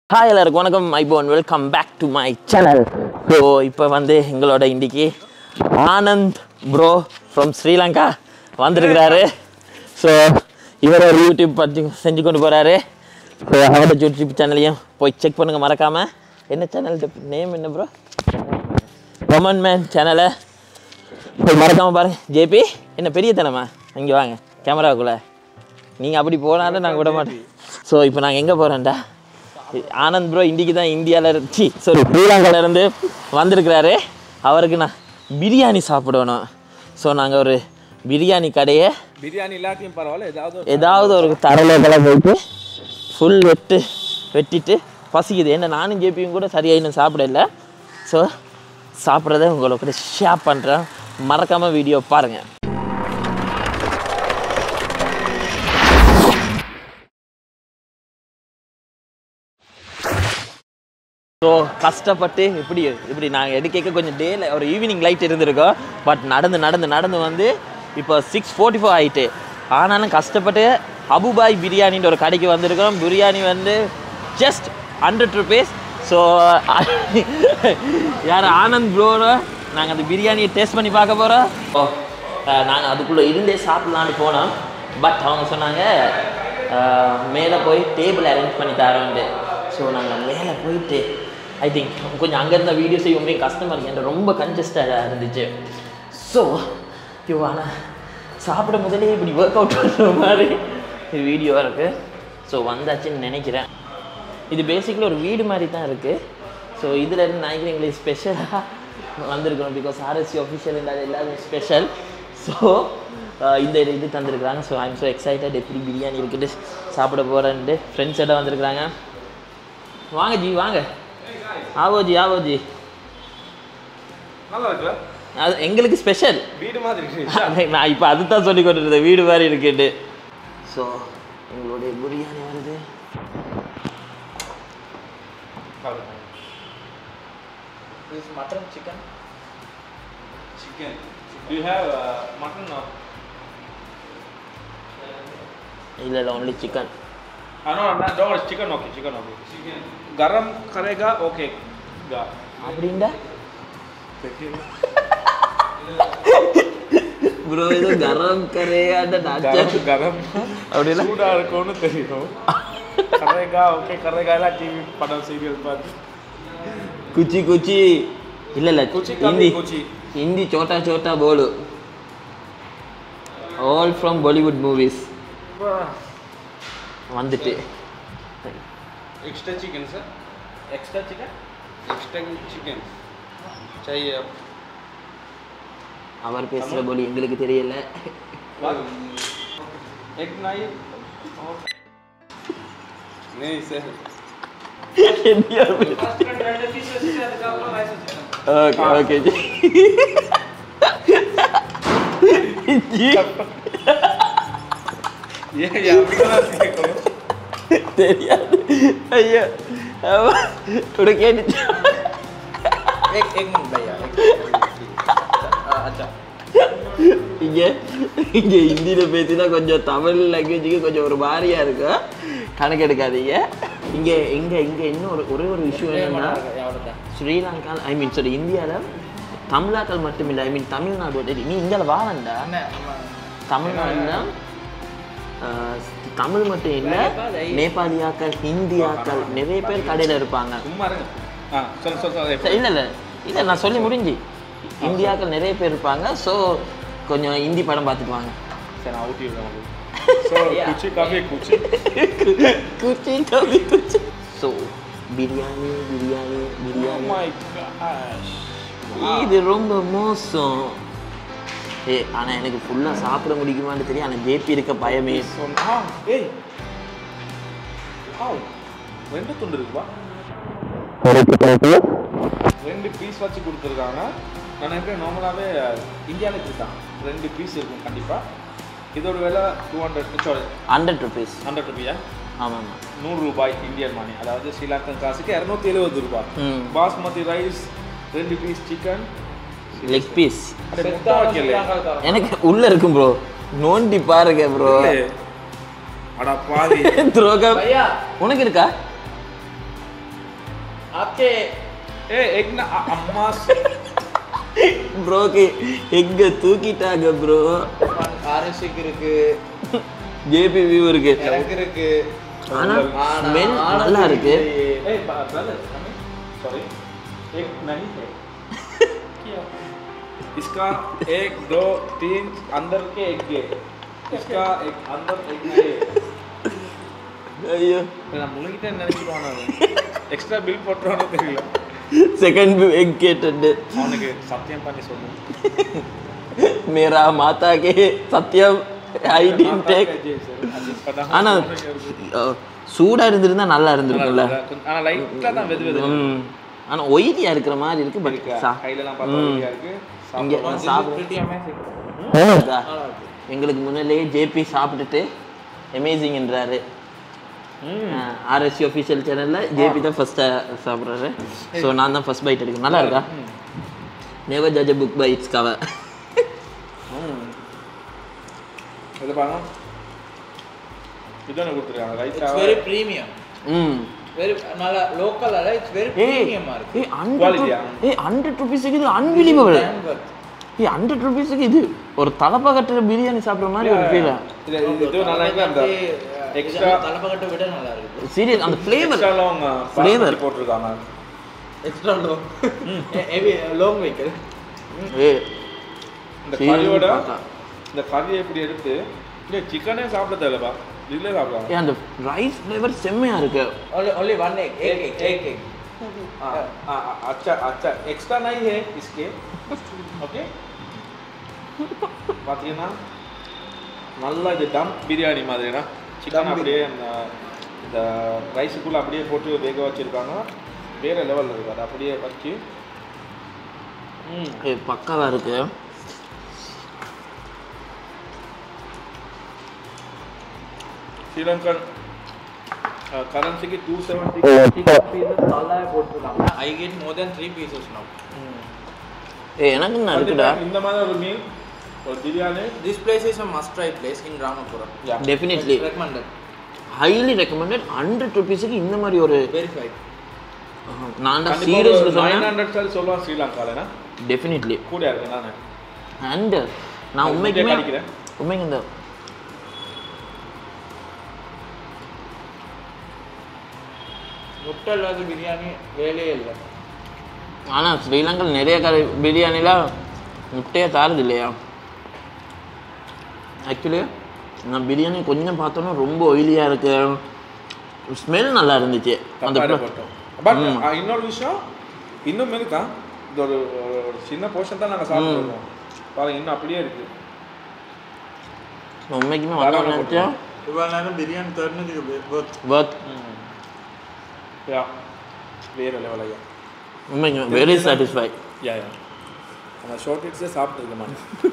Hi எல்லாருக்கும் வணக்கம் iPhone welcome back to my channel so இப்போ வந்து எங்களோட இன்றைக்கி ஆனந்த் ப்ரோ ஃப்ரம் ஸ்ரீலங்கா வந்திருக்கிறாரு ஸோ இவர் ஒரு யூடியூப் பற்றி செஞ்சு கொண்டு போகிறாரு ஸோ அவரோட யூடியூப் சேனலையும் போய் செக் பண்ணுங்கள் மறக்காமல் என்ன சேனல் நேம் என்ன ப்ரோ ரொமன் மேன் சேனலை போய் மறக்காமல் பாருங்க ஜேபி என்ன பெரிய தனமா இங்கே வாங்க கேமராவுக்குள்ளே நீங்கள் அப்படி போனாலும் நாங்கள் விட மாட்டோம் ஸோ இப்போ நாங்கள் எங்கே போகிறோம்டா ஆனந்த் ப்ரோ இன்றைக்கி தான் இந்தியாவில் இருந்து சாரி ஸ்ரீலங்காவிலேருந்து வந்திருக்கிறாரு அவருக்கு நான் பிரியாணி சாப்பிடணும் ஸோ நாங்கள் ஒரு பிரியாணி கடையை பிரியாணி இல்லாட்டியும் பரவாயில்ல ஏதாவது ஒரு- ஏதாவது ஒரு தரலைகளை போயிட்டு ஃபுல் வெட்டு வெட்டிட்டு பசிக்குது என்ன நானும் ஜேபியும் கூட சரியாக இன்னும் சாப்பிடல ஸோ சாப்பிட்றத உங்களை கூட ஷேர் பண்ணுறேன் மறக்காமல் வீடியோ பாருங்கள் ஸோ கஷ்டப்பட்டு இப்படி இப்படி நாங்கள் எடுக்க கொஞ்சம் டேல ஒரு ஈவினிங் லைட் இருந்திருக்கோம் பட் நடந்து நடந்து நடந்து வந்து இப்போ சிக்ஸ் ஃபோர்ட்டி ஃபோர் ஆகிட்டு ஆனாலும் கஷ்டப்பட்டு அபுபாய் பிரியாணின்ற ஒரு கடைக்கு வந்திருக்கோம் பிரியாணி வந்து ஜஸ்ட் ஹண்ட்ரட் ருபீஸ் ஸோ யார் ஆனந்த் ப்ரோட நாங்கள் அந்த பிரியாணியை டேஸ்ட் பண்ணி பார்க்க போகிறோம் நாங்கள் அதுக்குள்ளே இருந்தே சாப்பிட்லான்னு போனோம் பட் அவங்க சொன்னாங்க மேலே போய் டேபிள் அரேஞ்ச் பண்ணி தரோன்ட்டு ஸோ நாங்கள் மேலே போயிட்டு ஐ திங்க் கொஞ்சம் அங்கே இருந்த வீடியோஸ் இவங்க கஸ்டமர் என்ற ரொம்ப கன்ஜஸ்டாக இருந்துச்சு ஸோ இவான சாப்பிட முதலே இப்படி ஒர்க் அவுட் பண்ணுற மாதிரி ஒரு வீடியோ இருக்குது ஸோ வந்தாச்சுன்னு நினைக்கிறேன் இது பேசிக்கலி ஒரு வீடு மாதிரி தான் இருக்குது ஸோ இதில் இருந்து நினைக்கிறேன் எங்களுக்கு ஸ்பெஷலாக வந்திருக்கணும் பிகாஸ் ஆர்எஸ்சி ஒஃபிஷியல் இருந்தால் எல்லாரும் ஸ்பெஷல் ஸோ இந்த இது இது தந்திருக்கிறாங்க ஸோ ஐம் ஸோ எக்ஸைட்டட் எப்படி பிரியாணி இருக்குது சாப்பிட போகிறேன்ட்டு ஃப்ரெண்ட்ஸ் எல்லாம் வந்திருக்கிறாங்க வாங்க ஜி வாங்க ஆவோ ஜி ஆவோ ஜி நல்லா இருக்குல்ல அது எங்களுக்கு ஸ்பெஷல் வீடு மாதிரி இருக்கு நான் இப்போ அதுதான் சொல்லி கொண்டு இருந்தேன் வீடு மாதிரி இருக்குட்டு ஸோ எங்களுடைய பிரியாணி வருது This mutton chicken. Chicken. Do you have uh, mutton or? இல்லை இல்லை only chicken Ah no, no, don't worry. Chicken okay. Chicken okay. Chicken. Garam karega okay. Ga. அப்படின்டா ப்ரோ இது கரம் கரையாண்ட Garam garam. அப்படின்னா சூடா இருக்கும்னு தெரியும் கரைகா ஓகே கரைகா எல்லாம் டிவி படம் சீரியல் பார்த்து குச்சி குச்சி இல்லை இல்லை குச்சி ஹிந்தி கம்மி குச்சி ஹிந்தி சோட்டா சோட்டா போலு ஆல் ஃப்ரம் பாலிவுட் மூவிஸ் வந்துட்டு extra chicken sir extra chicken extra chicken चाहिए अब அவர் பேசுகிற போலி எங்களுக்கு தெரியல एक नाइफ नहीं सर ஓகே ஓகே ஜி ये यहाँ पे தெரியாது ஐயோ உட கேட்டுச்சு एक एक मिनट भैया अच्छा இங்க இங்க ஹிந்தியில் பேசினா கொஞ்சம் தமிழ் லாங்குவேஜுக்கு கொஞ்சம் ஒரு மாதிரியா இருக்கும் கணக்கு எடுக்காதீங்க இங்க இங்க இங்க இன்னும் ஒரு ஒரே ஒரு விஷயம் என்னன்னா ஸ்ரீலங்கா ஐ மீன் சாரி இந்தியாவில் தமிழாக்கள் மட்டும் இல்லை ஐ மீன் தமிழ்நாடு டேய், நீ இந்தியாவில் வாழண்டா தமிழ்நாட்டில் தமிழ் மட்டும் இல்லை நேபாளியாக்கள் ஹிந்தியாக்கள் நிறைய பேர் கடையில் இருப்பாங்க சும்மா இருங்க ஆ சொல் சொல் சொல் சரி, இல்ல இல்ல இல்ல நான் சொல்லி முடிஞ்சு இந்தியாக்கள் நிறைய பேர் இருப்பாங்க ஸோ கொஞ்சம் ஹிந்தி படம் பார்த்துட்டு வாங்க சரி நான் ஊட்டி விடுறேன் ஸோ குச்சி காஃபி குச்சி குச்சி கவி குச்சி so biryani biryani biryani my gosh இது ரொம்ப மோசம் ஏ ஆனா எனக்கு ஃபுல்லா சாப்பிட முடிக்குமான்னு தெரியும் ஆனா ஜேபி இருக்க பயமே ஆ ஏய் ஆ ரெண்டு துண்டு இருக்குப்பா ரெண்டு பீஸ் வச்சு கொடுத்துருக்காங்க நான் நினைக்கிறேன் நார்மலாகவே இந்தியாவில் இப்படி தான் ரெண்டு பீஸ் இருக்கும் கண்டிப்பாக இதோட விலை two hundred sorry hundred rupees hundred ருபியா ஆமாம் நூறு ரூபாய் இந்தியன் மணி அதாவது ஸ்ரீலங்கன் காசுக்கு இரநூத்தி எழுபது ரூபாய் ம் பாஸ்மதி ரைஸ் ரெண்டு பீஸ் சிக்கன் லெக் பீஸ் முட்டை வைக்கல எனக்கு உள்ள இருக்கும் ப்ரோ நோண்டி பாருங்க ப்ரோ அட பாவி துரோகம் உனக்கு இருக்கா आपके ஏ எக்னா அம்மா ப்ரோக்கு எங்க தூக்கிட்டாங்க ப்ரோ ஆர்எஸ்க்கு இருக்கு ஜேபி வியூ இருக்கு எனக்கு இருக்கு ஆனா ஆனா, ஸ்மெல் ஆனா நல்லா இருக்கு இல்லையே. ए ब्रदर सॉरी एक नहीं है इसका एक दो तीन अंदर के एक है इसका एक अंदर एक नहीं है ஐயோ நான் முழுகிட்டே நினைச்சிருவான் எக்ஸ்ட்ரா பில் போட்டுருவானோ தெரியல செகண்ட் எக் கேட்டது அவனுக்கு சத்தியம் பண்ணி சொல்லணும் மேரா மாதா கே சத்யம் ஐ டின் டேக் ஆனா அஹ், சூடா இருந்திருந்தா நல்லா இருந்திருக்கும்ல ஆனா லைட்டா தான் வெது வெது ம். ஆனா ஒயிலியா இருக்கிற மாதிரி இருக்கு பட் கையிலலாம் பார்த்தா ஒல்லியா இருக்கு இங்க This is சாப்பிடு pretty amazing. அதா. எங்களுக்கு முன்னாலேயே ஜேபி சாப்பிட்டுட்டு அமேசிங்ன்றாரு ஆர்எஸ்சி ஒஃபிஷியல் சேனலில் ஜேபி தான் ஃபஸ்ட்டாக சாப்பிட்றாரு ஸோ நான் தான் ஃபர்ஸ்ட் பைட் எடுக்கணும் நல்லா இருக்கா never judge book by its cover இது பாருங்க இதான கொடுத்துருக்காங்க It's ரைட்டா very premium. ம் Very நல்ல local அல்ல it's very ஏய் premium ஆ இருக்கு. ஏய் ஹண்ட்ரட் Quality-யா? ஏய் ஹண்ட்ரட் ருபீஸுக்கு இது அன்பிலீவபிள் Damn worth. ஏய் ஹண்ட்ரட் ருபீஸுக்கு இது ஒரு தலப்பா கட்டுற பிரியாணி சாப்பிட்ற மாதிரி ஒரு ஃபீல் இது இது நல்லா இருக்கு அந்த இது எக்ஸ்ட்ரா தலைப்பக்கட்டை விட நல்லா இருக்கு. சீரியஸ் அந்த flavour extra long Flavor. Flavour போட்டுருக்காங்க Extra long. Heavy long vehicle. ஏய் இந்த Seriously கறியோட பார்த்தா. இந்த கறியை இப்படி எடுத்து இல்லை சிக்கனே சாப்பிட தேவைப்பா இதுலேயே சாப்பிடலாம் ஏய் அந்த ரைஸ் ஃப்ளேவர் செம்மையா இருக்கு Only only one egg. Egg egg egg egg. हाँ, हाँ, अच्छा अच्छा एक्स्ट्रा नहीं है इसके ஓகே பார்த்தீங்கன்னா நல்லா இது டம் பிரியாணி மாதிரினா சிக்கன் அப்படியே அந்த இந்த ரைஸுக்குள்ளே அப்படியே போட்டு வேக வச்சுருக்காங்க வேறு லெவலில் இருக்குது அது அப்படியே வச்சு ம் ஏய் பக்காவா இருக்கு ஸ்ரீலங்கன் கரன்சிக்கு டூ செவன்ட்டி Chicken pieces நல்லாவே போட்டிருக்காங்க. I get more than three pieces now. ஏய் எனக்கு என்ன இருக்குடா இந்த மாதிரி ஒரு மீல் ஒரு biryani This place is a must try place in Ramapura. Definitely Recommended. Highly recommended hundred ருபீஸுக்கு இந்த மாதிரி ஒரு Verified. ஆஹ், நான் தான் கண்டிப்பாக சீரியஸ்ல நைன் சொன்னேன் ஹண்ட்ரட் சார் சொல்லுவான் ஸ்ரீலங்காலனா டெஃபினெட்லி கூட இருக்கு நான் அண்ட் நான் அது உண்மைக்குமே முட்டையை கடிக்கிறேன். உண்மைக்கு இந்த முட்டை இல்லாத பிரியாணி வேலையே இல்லை ஆனால் ஸ்ரீலங்கல் நிறைய கறி பிரியாணியில் முட்டையை தாரது இல்லையா ஆக்சுவலி நான் பிரியாணி கொஞ்சம் பார்த்தோன்னா ரொம்ப ஒயிலியாக இருக்கு ஸ்மெல் நல்லா இருந்துச்சு அந்த தக்காளி pla- போட்டோம் பட் இன்னொரு விஷயம் இன்னும் இருக்கா இது ஒரு ஒரு சின்ன போர்ஷன் தான் நாங்கள் சாப்பிடுவோம் பாருங்க இன்னும் அப்படியே இருக்கு உண்மைக்குமே வந்தோம் நினச்சா இவ்வளோ நேரம் பிரியாணி தருணதுக்கு பட் யா வேற லெவல் ஐயா உண்மைக்கு வெரி சாட்டிஸ்ஃபை யா யா அந்த ஷார்ட் ஹிட்ஸே சாப்பிட்டுருக்க மாட்டேன்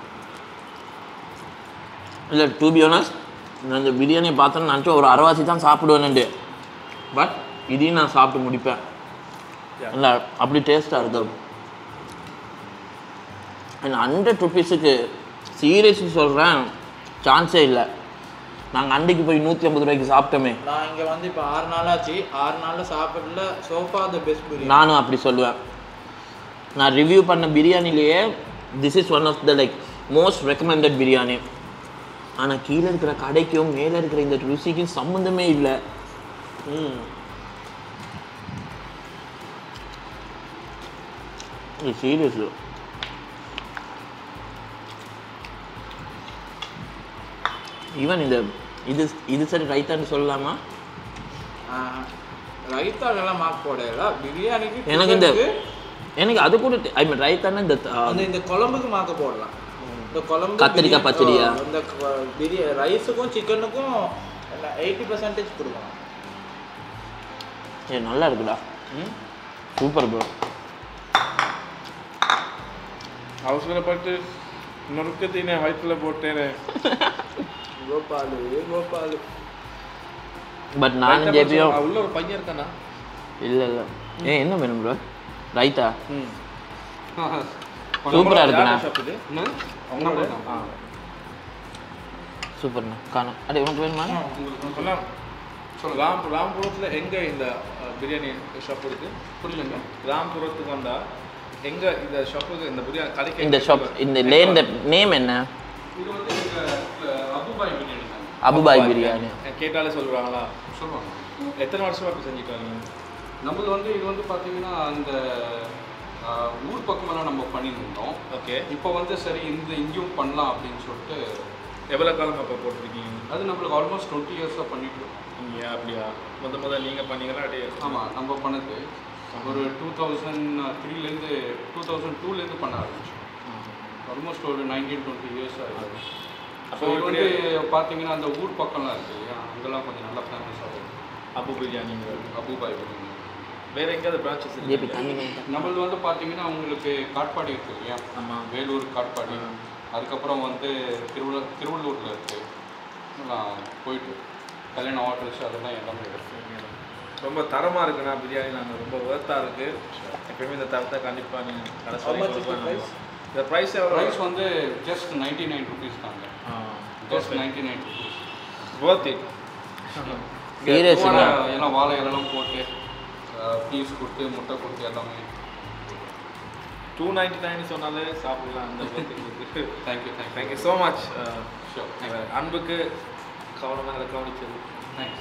இல்லை டூ பி ஆனஸ்ட் நான் இந்த பிரியாணியை பார்த்தோன்னு நினச்சா ஒரு அரைவாசி தான் சாப்பிடுவேன்ட்டு பட் இதையும் நான் சாப்பிட்டு முடிப்பேன் Yeah. இல்லை அப்படி டேஸ்ட்டாக இருக்கும் அண்ட் ஹண்ட்ரட் ருபீஸுக்கு சீரியஸ்லி சொல்கிறேன் சான்ஸே இல்லை நாங்கள் அன்றைக்கு போய் நூற்றி ஐம்பது ரூபாய்க்கு சாப்பிட்டோமே நான் இங்கே வந்து இப்போ ஆறு நாள் ஆச்சு ஆறு நாளில் சாப்பிடல சோஃபா த பெஸ்ட் பிரியாணி நானும் அப்படி சொல்லுவேன் நான் ரிவ்யூ பண்ண பிரியாணிலேயே this is one of the like most recommended biryani ஆனால் கீழே இருக்கிற கடைக்கும் மேலே இருக்கிற இந்த ருசிக்கும் சம்மந்தமே இல்லை ம் சீரியஸ் ஈவன் இந்த இது இது சரி ரைத்தான்னு சொல்லலாமா ரைத்தாக்கெல்லாம் மார்க் போடல பிரியாணிக்கு எனக்கு இந்த chicken-க்கு, எனக்கு அது கூட ஐ மீன் ரைத்தான இந்த அந்த இந்த குழம்புக்கு மார்க்க போடலாம் இந்த குழம்பு கத்திரிக்காய் பிரியாணி- பச்சடியா? ஆ, இந்த பிரியாணி ரைஸுக்கும் சிக்கனுக்கும் எயிட்டி பர்சன்டேஜ் கொடுக்கலாம் ஏ நல்லா இருக்குடா ம் சூப்பர் ப்ரோ அவசரப்பட்டு நொறுக்கத்தினே வயிற்றுல போட்டேனே கோபாலு கோபாலு பட் நானும் ஜேபியும் உள்ள ஒரு பையன் இருக்கானா இல்லை இல்லை ஏ என்ன வேணும் ப்ரோ ரைத்தா ம் சூப்பரா இருக்குண்ணா. சாப்பிடுது அவங்களோட ஆ சூப்பர்ண்ணா காணும் அடே உனக்கு வேணுமா சொன்னா ராம் ராம்புரத்தில் எங்கே இந்த அஹ், பிரியாணி ஷாப் இருக்கு புரியலங்க கிராமப்புறத்துக்கு வந்தா எங்க இந்த ஷாப்புக்கு இந்த பிரியாணி கடைக்கு இந்த ஷாப் இந்த லேன் நேம் என்ன இது வந்து எங்கள் அபுபாய் பிரியாணி தாங்க அபுபாய் பிரியாணி கேட்டாலே சொல்றாங்களா சொல்லுவாங்க எத்தனை வருஷமா இப்போ செஞ்சுட்டு வரீங்க நம்மளது வந்து இது வந்து பார்த்தீங்கன்னா அந்த ஆஹ், ஊர் பக்கமெல்லாம் நம்ம பண்ணிட்டு இருந்தோம் ஓகே இப்போ வந்து சரி இந்த இங்கேயும் பண்ணலாம் அப்படின்னு சொல்லிட்டு எவ்வளோ காலம் அப்போ போட்டிருக்கீங்க அது நம்மளுக்கு ஆல்மோஸ்ட் டுவெண்ட்டி இயர்ஸாக பண்ணிட்டு இருக்கோம் நீங்க அப்படியா முத முத நீங்க பண்ணீங்களா அப்படியே ஆமாம் நம்ம பண்ணது ஒரு டூ தௌசண்ட் த்ரீலேருந்து டூ தௌசண்ட் டூலேருந்து பண்ண ஆரம்பிச்சோம் ஆல்மோஸ்ட் ஒரு நைன்டீன் டுவெண்ட்டி இயர்ஸ் ஆகுது அப்போ அப்போ இது வந்து இப்படி பார்த்தீங்கன்னா அந்த ஊர் பக்கம்லாம் இருக்கு இல்லையா அங்கெல்லாம் கொஞ்சம் நல்லா ஃபேமஸ் ஆகும் அபு பிரியாணிங்க அபுபாய் பிரியாணி வேற எங்கேயாவது பிரான்ச்சஸ் ஜேபி இருக்கு தண்ணி வேண்டாம். நம்மளது வந்து பார்த்தீங்கன்னா உங்களுக்கு காட்பாடி இருக்கு இல்லையா ஆமா வேலூர் காட்பாடி அதுக்கப்புறம் வந்து திருவள்ள திருவள்ளூரில் இருக்குது நான் போயிட்டு கல்யாண ஹோட்டல்ஸ் அதெல்லாம் எல்லாமே இருக்கு ரொம்ப தரமா இருக்குண்ணா பிரியாணி நாங்கள் ரொம்ப ஒர்த்தா இருக்கு எப்பயுமே இந்த தரத்தை கண்டிப்பா நீங்க கடைசி வரைக்கும் கொடுக்கணும். இந்த ப்ரைஸ் எவ்வளோ ப்ரைஸ் வந்து ஜஸ்ட் நைன்டி நைன் ருபீஸ் தாங்க just ninety nine rupees worth it Serious வாழை இல்ல. எல்லாம் வாழை இலைலாம் போட்டு பீஸ் கொடுத்து முட்டை கொடுத்து எல்லாமே டூ நைன்டி நைன் சொன்னாலே சாப்பிடலாம் அந்த thank you thank you thank you thank you so much ஷோர் அன்புக்கு கவனமாக கவனிச்சது தேங்க்ஸ்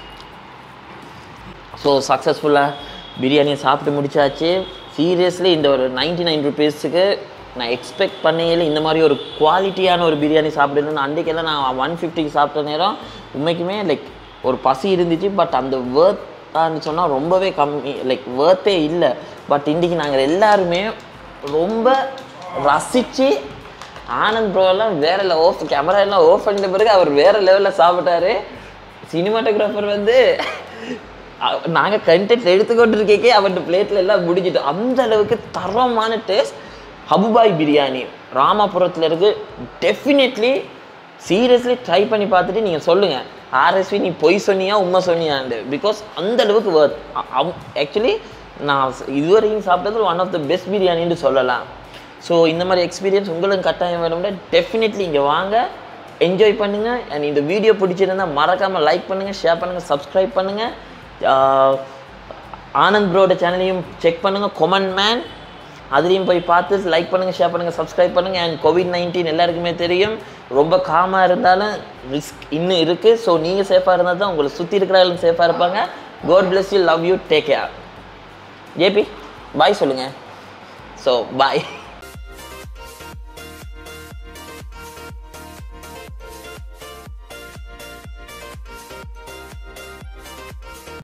ஸோ சக்ஸஸ்ஃபுல்லாக பிரியாணியை சாப்பிட்டு முடிச்சாச்சு சீரியஸ்லி இந்த ஒரு நைன்டி நைன் ருபீஸுக்கு நான் எக்ஸ்பெக்ட் பண்ணையில இந்த மாதிரி ஒரு குவாலிட்டியான ஒரு பிரியாணி சாப்பிடணும்னு அன்றைக்கெல்லாம் நான் ஒன் ஃபிஃப்டிக்கு சாப்பிட்ட நேரம் உண்மைக்குமே லைக் ஒரு பசி இருந்துச்சு பட் அந்த வேர்த்தான்னு சொன்னால் ரொம்பவே கம்மி லைக் வேர்த்தே இல்லை பட் இன்றைக்கி நாங்கள் எல்லாருமே ரொம்ப ரசித்து ஆனந்த் ப்ரோ எல்லாம் வேற இல்லை ஓஃப் கேமரா எல்லாம் ஓஃப் பண்ணிட்ட பிறகு அவர் வேற லெவலில் சாப்பிட்டாரு சினிமாட்டோகிராஃபர் வந்து அ- நாங்க கண்டென்ட் எடுத்துக்கொண்டு இருக்கே அவர்கிட்ட பிளேட்ல எல்லாம் முடிஞ்சிட்டோம் அந்த அளவுக்கு தரமான டேஸ்ட் ஹபுபாய் பிரியாணி ராமாபுரத்துல இருக்கு டெஃபினெட்லி சீரியஸ்லி ட்ரை பண்ணி பார்த்துட்டு நீங்க சொல்லுங்க ஆர்எஸ்வி நீ பொய் சொன்னியா உண்மை சொன்னியாண்டு பிகாஸ் அந்த அளவுக்கு ஒர்த் ஆக்சுவலி நான் ஸ்- இதுவரைக்கும் சாப்பிட்டது ஒன் ஆஃப் த பெஸ்ட் பிரியாணின்னு சொல்லலாம் ஸோ இந்த மாதிரி எக்ஸ்பீரியன்ஸ் உங்களுக்கு கட்டாயம் வேணும்னா டெஃபினெட்லி இங்கே வாங்க என்ஜாய் பண்ணுங்க அண்ட் இந்த வீடியோ பிடிச்சிருந்தா மறக்காம லைக் பண்ணுங்க ஷேர் பண்ணுங்க சப்ஸ்கிரைப் பண்ணுங்க ஆஹ் ஆனந்த் ப்ரோட சேனலையும் செக் பண்ணுங்க கொமன் மேன் அதுலேயும் போய் பார்த்து லைக் பண்ணுங்க ஷேர் பண்ணுங்க சப்ஸ்கிரைப் பண்ணுங்க அண்ட் கோவிட் நைன்டீன் எல்லாருக்குமே தெரியும் ரொம்ப காமாக இருந்தாலும் ரிஸ்க் இன்னும் இருக்கு ஸோ நீங்கள் சேஃபாக இருந்தால் தான் உங்களை சுற்றி இருக்கிறவங்களும் சேஃபாக இருப்பாங்க God bless you love you take care JP bye சொல்லுங்க ஸோ பாய்